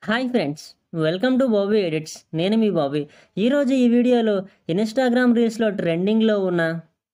hi friends welcome to Bobby edits నేను మీ బాబీ ఈరోజు ఈ వీడియోలో ఇన్స్టాగ్రామ్ రీల్స్లో ట్రెండింగ్లో ఉన్న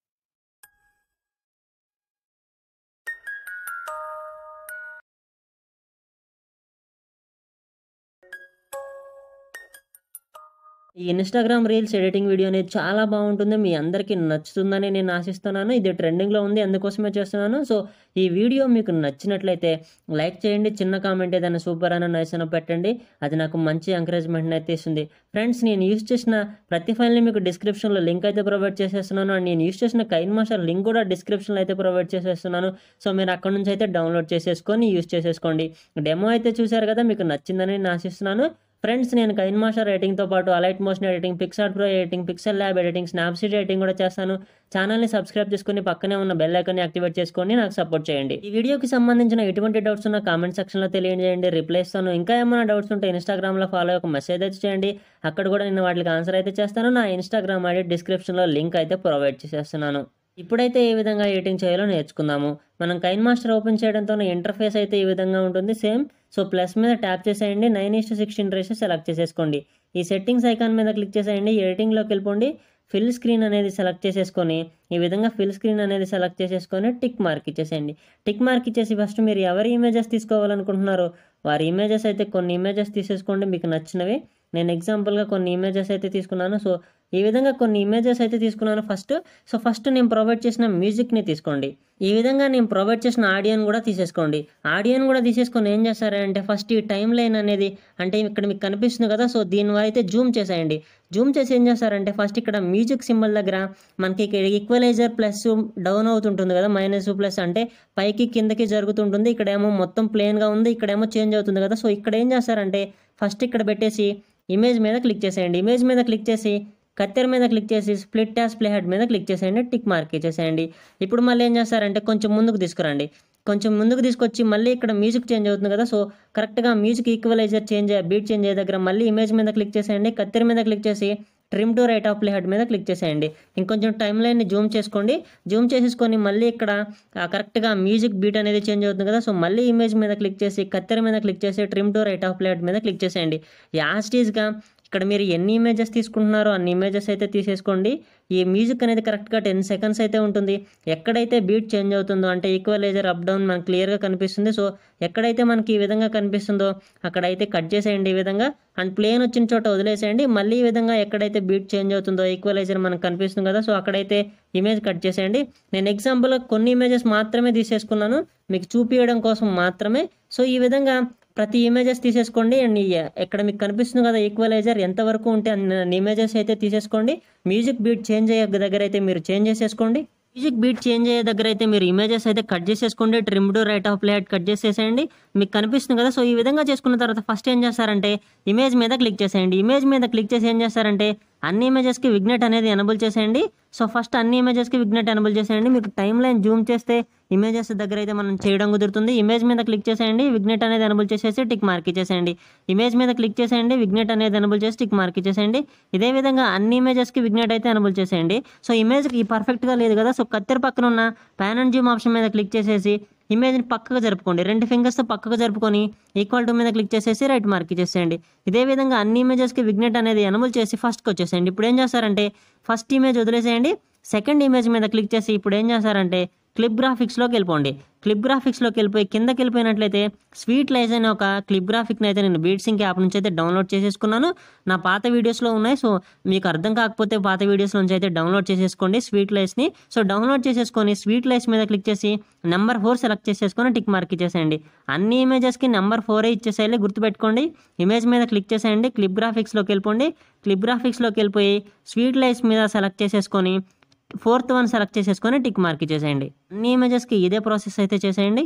ఈ ఇన్స్టాగ్రామ్ రీల్స్ ఎడిటింగ్ వీడియో అనేది చాలా బాగుంటుంది మీ అందరికీ నచ్చుతుందని నేను ఆశిస్తున్నాను ఇది ట్రెండింగ్లో ఉంది అందుకోసమే చేస్తున్నాను సో ఈ వీడియో మీకు నచ్చినట్లయితే లైక్ చేయండి చిన్న కామెంట్ ఏదైనా సూపర్ అని నైస్ అని పెట్టండి అది నాకు మంచి ఎంకరేజ్మెంట్ అయితే ఇస్తుంది ఫ్రెండ్స్ నేను యూస్ చేసిన ప్రతి ఫైల్ని మీకు డిస్క్రిప్షన్లో లింక్ అయితే ప్రొవైడ్ చేసేస్తున్నాను అండ్ నేను యూస్ చేసిన కైన్ మాస్టర్ లింక్ కూడా డిస్క్రిప్షన్లో అయితే ప్రొవైడ్ చేసేస్తున్నాను సో మీరు అక్కడ నుంచి అయితే డౌన్లోడ్ చేసేసుకొని యూస్ చేసేసుకోండి డెమో అయితే చూశారు కదా మీకు నచ్చిందని నేను ఆశిస్తున్నాను ఫ్రెండ్స్ నేను కైన్ మాస్టర్ ఎడిటింగ్తో పాటు Alight Motion editing PicsArt pro editing Pixel Lab editing Snapseed editing కూడా చేస్తాను ఛానల్ని సబ్స్క్రైబ్ చేసుకుని పక్కనే ఉన్న బెల్ ఐకాన్ని యాక్టివేట్ చేసుకొని నాకు సపోర్ట్ చేయండి ఈ వీడియోకి సంబంధించిన ఎటువంటి డౌట్స్ ఉన్న కామెంట్ సెక్షన్లో తెలియజేయండి రిప్లై ఇస్తాను ఇంకా ఏమైనా డౌట్స్ ఉంటే ఇన్స్టాగ్రామ్లో ఫాలో ఒక మెసేజ్ అయితే చేయండి అక్కడ కూడా నేను వాటికి ఆన్సర్ అయితే చేస్తాను నా ఇన్స్టాగ్రామ్ ఐడి డిస్క్రిప్షన్లో లింక్ అయితే ప్రొవైడ్ చేసేస్తున్నాను ఇప్పుడైతే ఏ విధంగా ఎడిటింగ్ చేయాలో నేర్చుకుందాము మనం కైన్ మాస్టర్ ఓపెన్ చేయడంతో ఇంటర్ఫేస్ అయితే ఈ విధంగా ఉంటుంది సేమ్ సో ప్లస్ మీద ట్యాప్ చేసేయండి nine is sixteen ratio select చేసేసుకోండి ఈ సెట్టింగ్స్ ఐకాన్ మీద క్లిక్ చేసేయండి ఎడిటింగ్లోకి వెళ్ళిపోండి ఫిల్ స్క్రీన్ అనేది సెలెక్ట్ చేసేసుకొని ఈ విధంగా ఫిల్ స్క్రీన్ అనేది సెలెక్ట్ చేసేసుకొని టిక్ మార్క్ ఇచ్చేసేయండి టిక్ మార్క్ ఇచ్చేసి ఫస్ట్ మీరు ఎవరి ఇమేజెస్ తీసుకోవాలనుకుంటున్నారో వారి ఇమేజెస్ అయితే కొన్ని ఇమేజెస్ తీసేసుకోండి మీకు నచ్చినవి నేను ఎగ్జాంపుల్గా కొన్ని ఇమేజెస్ అయితే తీసుకున్నాను సో ఈ విధంగా కొన్ని ఇమేజెస్ అయితే తీసుకున్నాను ఫస్ట్ సో ఫస్ట్ నేను ప్రొవైడ్ చేసిన మ్యూజిక్ని తీసుకోండి ఈ విధంగా నేను ప్రొవైడ్ చేసిన ఆడియోని కూడా తీసేసుకోండి ఆడియోని కూడా తీసేసుకొని ఏం చేస్తారంటే ఫస్ట్ ఈ టైం లైన్ అనేది అంటే ఇక్కడ మీకు కనిపిస్తుంది కదా సో దీని అయితే జూమ్ చేసేయండి జూమ్ చేసి ఏం చేస్తారంటే ఫస్ట్ ఇక్కడ మ్యూజిక్ సింబల్ దగ్గర మనకి ఇక్కడ ఈక్వలైజర్ ప్లస్ డౌన్ అవుతుంటుంది కదా మైనస్ ప్లస్ అంటే పైకి కిందకి జరుగుతుంటుంది ఇక్కడేమో మొత్తం ప్లేన్గా ఉంది ఇక్కడేమో చేంజ్ అవుతుంది కదా సో ఇక్కడ ఏం చేస్తారంటే ఫస్ట్ ఇక్కడ పెట్టేసి ఇమేజ్ మీద క్లిక్ చేసేయండి ఇమేజ్ మీద క్లిక్ చేసి కత్తెర మీద క్లిక్ చేసి స్ప్లిట్ ట్యాస్ ప్లే హెడ్ మీద క్లిక్ చేసేయండి టిక్ మార్క్ ఇచ్చేసేయండి ఇప్పుడు మళ్ళీ ఏం చేస్తారంటే కొంచెం ముందుకు తీసుకురండి కొంచెం ముందుకు తీసుకొచ్చి మళ్ళీ ఇక్కడ మ్యూజిక్ చేంజ్ అవుతుంది కదా సో కరెక్ట్గా music equalizer change beat change అయ్యే దగ్గర మళ్ళీ ఇమేజ్ మీద క్లిక్ చేసేయండి కత్తెర మీద క్లిక్ చేసి trim to right of playhead మీద క్లిక్ చేసేయండి ఇంకొంచెం టైం లైన్ని జూమ్ చేసుకోండి జూమ్ చేసేసుకొని మళ్ళీ ఇక్కడ కరెక్ట్గా మ్యూజిక్ బీట్ అనేది చేంజ్ అవుతుంది కదా సో మళ్ళీ ఇమేజ్ మీద క్లిక్ చేసి కత్తెర మీద క్లిక్ చేసి trim to right of playhead మీద క్లిక్ చేసేయండి యాస్టీజ్గా ఇక్కడ మీరు ఎన్ని ఇమేజెస్ తీసుకుంటున్నారో అన్ని ఇమేజెస్ అయితే తీసేసుకోండి ఈ మ్యూజిక్ అనేది కరెక్ట్గా టెన్ సెకండ్స్ అయితే ఉంటుంది ఎక్కడైతే బీట్ చేంజ్ అవుతుందో అంటే ఈక్వలైజర్ అప్ డౌన్ మనకు క్లియర్గా కనిపిస్తుంది సో ఎక్కడైతే మనకి ఈ విధంగా కనిపిస్తుందో అక్కడైతే కట్ చేసేయండి ఈ విధంగా అండ్ ప్లేన్ వచ్చిన చోట వదిలేసేయండి మళ్ళీ ఈ విధంగా ఎక్కడైతే బీట్ చేంజ్ అవుతుందో ఈక్వలైజర్ మనకు కనిపిస్తుంది కదా సో అక్కడైతే ఇమేజ్ కట్ చేసేయండి నేను ఎగ్జాంపుల్ కొన్ని ఇమేజెస్ మాత్రమే తీసేసుకున్నాను మీకు చూపించడం కోసం మాత్రమే సో ఈ విధంగా ప్రతి ఇమేజెస్ తీసేసుకోండి అండ్ ఇక్కడ మీకు కనిపిస్తుంది కదా ఈక్వలైజర్ ఎంతవరకు ఉంటే అన్ని ఇమేజెస్ అయితే తీసేసుకోండి మ్యూజిక్ బీట్ చేంజ్ అయ్యే దగ్గర అయితే మీరు చేంజ్ చేసేసుకోండి మ్యూజిక్ బీట్ చేంజ్ అయ్యే దగ్గర అయితే మీరు ఇమేజెస్ అయితే కట్ చేసేసుకోండి trim to right of play cut చేసేసేయండి మీకు కనిపిస్తుంది కదా సో ఈ విధంగా చేసుకున్న తర్వాత ఫస్ట్ ఏం చేస్తారంటే ఇమేజ్ మీద క్లిక్ చేసేయండి ఇమేజ్ మీద క్లిక్ చేసి ఏం చేస్తారంటే అన్ని ఇమేజెస్కి విగ్నెట్ అనేది ఎనబుల్ చేసేయండి సో ఫస్ట్ అన్ని ఇమేజెస్కి విగ్నెట్ ఎనబుల్ చేసేయండి మీకు టైం లైన్ జూమ్ చేస్తే ఇమేజెస్ దగ్గర అయితే మనం చేయడం కుదురుతుంది ఇమేజ్ మీద క్లిక్ చేసేయండి విగ్నెట్ అనేది ఎనబుల్ చేసేసి టిక్ మార్క్ ఇచ్చేసేయండి ఇమేజ్ మీద క్లిక్ చేసేయండి విగ్నెట్ అనేది ఎనబుల్ చేసి టిక్ మార్క్ ఇచ్చేసేయండి ఇదే విధంగా అన్ని ఇమేజెస్కి విగ్నెట్ అయితే ఎనబుల్ చేసేయండి సో ఇమేజ్కి పర్ఫెక్ట్గా లేదు కదా సో కత్తెర పక్కన ఉన్న ప్యాన్ అండ్ జూమ్ ఆప్షన్ మీద క్లిక్ చేసేసి ఇమేజ్ని పక్కకు జరుపుకోండి రెండు ఫింగర్స్తో పక్కకు జరుపుకొని ఈక్వల్ టు మీద క్లిక్ చేసేసి రైట్ మార్క్ ఇచ్చేసేయండి ఇదే విధంగా అన్ని ఇమేజెస్కి విగ్నెట్ అనేది ఎనబుల్ చేసి ఫస్ట్కి వచ్చేసేయండి ఇప్పుడు ఏం చేస్తారంటే ఫస్ట్ ఇమేజ్ వదిలేసేయండి సెకండ్ ఇమేజ్ మీద క్లిక్ చేసి ఇప్పుడు ఏం చేస్తారంటే క్లిప్ గ్రాఫిక్స్లోకి వెళ్ళిపోండి క్లిప్ గ్రాఫిక్స్లోకి వెళ్ళిపోయి కిందకి వెళ్ళిపోయినట్లయితే స్వీట్ లైజ్ అనే ఒక క్లిప్ గ్రాఫిక్ని అయితే నేను బీట్ సింక్ యాప్ నుంచి అయితే డౌన్లోడ్ చేసేసుకున్నాను నా పాత వీడియోస్లో ఉన్నాయి సో మీకు అర్థం కాకపోతే పాత వీడియోస్ నుంచి అయితే డౌన్లోడ్ చేసేసుకోండి స్వీట్ లైస్ని సో డౌన్లోడ్ చేసేసుకొని స్వీట్ లైస్ మీద క్లిక్ చేసి నెంబర్ ఫోర్ సెలెక్ట్ చేసేసుకొని టిక్ మార్క్ ఇచ్చేసేయండి అన్ని ఇమేజెస్కి నెంబర్ ఫోరే ఇచ్చేసేయాలి గుర్తుపెట్టుకోండి ఇమేజ్ మీద క్లిక్ చేసేయండి క్లిప్ గ్రాఫిక్స్లోకి వెళ్ళిపోండి క్లిప్ గ్రాఫిక్స్లోకి వెళ్ళిపోయి స్వీట్ లైస్ మీద సెలెక్ట్ చేసేసుకొని ఫోర్త్ వన్ సెలెక్ట్ చేసేసుకొని టిక్ మార్క్ ఇచ్చేసేయండి అన్ని ఇమేజెస్కి ఇదే ప్రాసెస్ అయితే చేసేయండి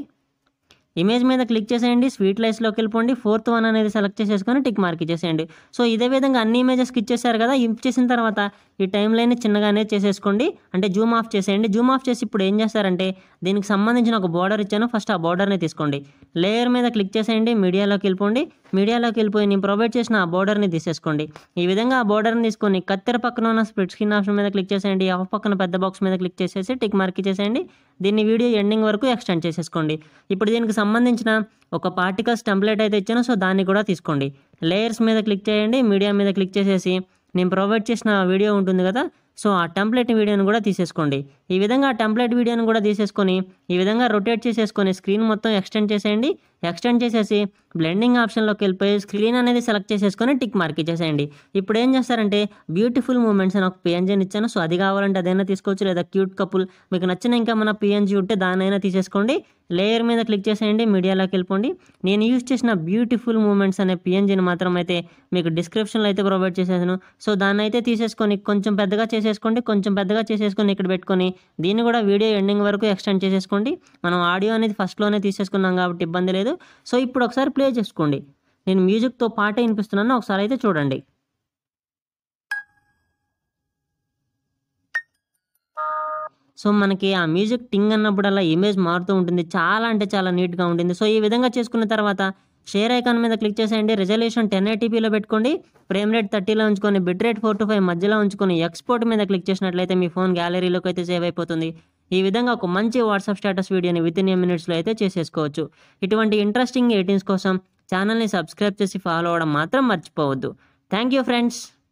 ఇమేజ్ మీద క్లిక్ చేసేయండి స్వీట్ లైస్లోకి వెళ్ళిపోండి ఫోర్త్ వన్ అనేది సెలెక్ట్ చేసేసుకొని టిక్ మార్క్ ఇచ్చేసేయండి సో ఇదే విధంగా అన్ని ఇమేజెస్కి ఇచ్చేసారు కదా ఇచ్చేసిన తర్వాత ఈ టైం లైన్ చిన్నగానే చేసేసుకోండి అంటే జూమ్ ఆఫ్ చేసేయండి జూమ్ ఆఫ్ చేసి ఇప్పుడు ఏం చేస్తారంటే దీనికి సంబంధించిన ఒక బార్డర్ ఇచ్చాను ఫస్ట్ ఆ బార్డర్ని తీసుకోండి లేయర్ మీద క్లిక్ చేసేయండి మీడియాలోకి వెళ్ళిపోండి మీడియాలోకి వెళ్ళిపోయి నేను ప్రొవైడ్ చేసిన ఆ బోర్డర్ని తీసేసుకోండి ఈ విధంగా ఆ బోర్డర్ని తీసుకొని కత్తెర పక్కన ఉన్న స్ప్లిట్ స్క్రీన్ ఆప్షన్ మీద క్లిక్ చేసేయండి ఆఫ్ పక్కన పెద్ద బాక్స్ మీద క్లిక్ చేసేసి టిక్ మార్క్ చేసేయండి దీన్ని వీడియో ఎండింగ్ వరకు ఎక్స్టెండ్ చేసేసుకోండి ఇప్పుడు దీనికి సంబంధించిన ఒక పార్టికల్స్ టెంప్లెట్ అయితే ఇచ్చానో సో దాన్ని కూడా తీసుకోండి లేయర్స్ మీద క్లిక్ చేయండి మీడియా మీద క్లిక్ చేసేసి నేను ప్రొవైడ్ చేసిన వీడియో ఉంటుంది కదా సో ఆ టెంప్లెట్ వీడియోని కూడా తీసేసుకోండి ఈ విధంగా ఆ టెంప్లెట్ వీడియోని కూడా తీసేసుకొని ఈ విధంగా రొటేట్ చేసేసుకొని స్క్రీన్ మొత్తం ఎక్స్టెండ్ చేసేయండి ఎక్స్టెండ్ చేసేసి బ్లెండింగ్ ఆప్షన్లోకి వెళ్ళిపోయి స్క్రీన్ అనేది సెలెక్ట్ చేసేసుకొని టిక్ మార్క్ ఇచ్చేసేయండి ఇప్పుడు ఏం చేస్తారంటే బ్యూటిఫుల్ మూమెంట్స్ అని ఒక పిఎన్జీని ఇచ్చాను సో అది కావాలంటే అదైనా తీసుకోవచ్చు లేదా క్యూట్ కపుల్ మీకు నచ్చిన ఇంకా మన పిఎన్జీ ఉంటే దానైనా తీసేసుకోండి లేయర్ మీద క్లిక్ చేసేయండి మీడియాలోకి వెళ్ళిపోండి నేను యూజ్ చేసిన బ్యూటిఫుల్ మూమెంట్స్ అనే పిఎన్జీని మాత్రం అయితే మీకు డిస్క్రిప్షన్లో అయితే ప్రొవైడ్ చేసేసాను సో దాన్ని అయితే తీసేసుకొని కొంచెం పెద్దగా చేసేసుకోండి కొంచెం పెద్దగా చేసేసుకొని ఇక్కడ పెట్టుకొని దీన్ని కూడా వీడియో ఎండింగ్ వరకు ఎక్స్టెండ్ చేసేసుకోండి మనం ఆడియో అనేది ఫస్ట్లోనే తీసేసుకున్నాం కాబట్టి ఇబ్బంది లేదు సో ఇప్పుడు ఒకసారి ప్లే చేసుకోండి నేను మ్యూజిక్తో పాటే వినిపిస్తున్నాను ఒకసారి అయితే చూడండి సో మనకి ఆ మ్యూజిక్ టింగ్ అన్నప్పుడల్లా ఇమేజ్ మారుతూ ఉంటుంది చాలా అంటే చాలా నీట్గా ఉంటుంది సో ఈ విధంగా చేసుకున్న తర్వాత షేర్ ఐకాన్ మీద క్లిక్ చేసేయండి రిజల్యూషన్ టెన్ ఎయిటీపీలో పెట్టుకోండి ఫ్రేమ్ రేట్ థర్టీలో ఉంచుకొని bit rate four to five మధ్యలో ఉంచుకొని ఎక్స్పోర్ట్ మీద క్లిక్ చేసినట్లయితే మీ ఫోన్ గ్యాలరీలోకి అయితే సేవ్ అయిపోతుంది ఈ విధంగా ఒక మంచి వాట్సాప్ స్టేటస్ వీడియోని విత్ ఇన్ ఏ మినిట్స్లో అయితే చేసేసుకోవచ్చు ఇటువంటి ఇంట్రెస్టింగ్ ఎయిటీన్స్ కోసం ఛానల్ని సబ్స్క్రైబ్ చేసి ఫాలో అవ్వడం మాత్రం మర్చిపోవద్దు థ్యాంక్ యూ ఫ్రెండ్స్